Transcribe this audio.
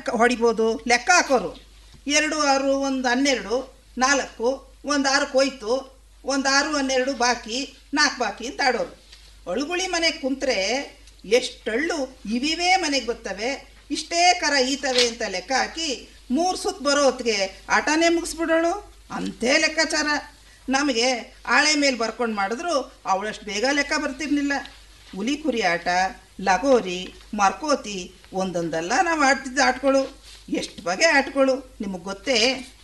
ಹೊಡಿಬೋದು ಲೆಕ್ಕ ಹಾಕೋರು ಎರಡು ಆರು ಒಂದು ಹನ್ನೆರಡು ನಾಲ್ಕು ಒಂದು ಆರಕ್ಕೆ ಹೋಯ್ತು ಒಂದು ಆರು ಹನ್ನೆರಡು ಬಾಕಿ ನಾಲ್ಕು ಬಾಕಿ ಅಂತ ಆಡೋರು ಅಳುಗುಳಿ ಮನೆಗೆ ಕುಂತ್ರೆ ಎಷ್ಟಳ್ಳು ಇವಿವೇ ಮನೆಗೆ ಬರ್ತವೆ ಇಷ್ಟೇ ಕರ ಈತವೆ ಅಂತ ಲೆಕ್ಕ ಹಾಕಿ ಮೂರು ಸುತ್ತು ಬರೋ ಹೊತ್ತಿಗೆ ಆಟನೇ ಮುಗಿಸ್ಬಿಡೋಳು ಅಂಥೇ ಲೆಕ್ಕಾಚಾರ ನಮಗೆ ಆಳೆ ಮೇಲೆ ಬರ್ಕೊಂಡು ಮಾಡಿದ್ರು ಅವಳಷ್ಟು ಬೇಗ ಲೆಕ್ಕ ಬರ್ತಿರ್ಲಿಲ್ಲ ಹುಲಿ ಕುರಿ ಆಟ ಲಗೋರಿ ಮರ್ಕೋತಿ ಒಂದೊಂದಲ್ಲ ನಾವು ಆಡ್ತಿದ್ದ ಆಟಗಳು ಎಷ್ಟು ಬಗೆ ಆಟಗಳು ನಿಮಗೆ ಗೊತ್ತೇ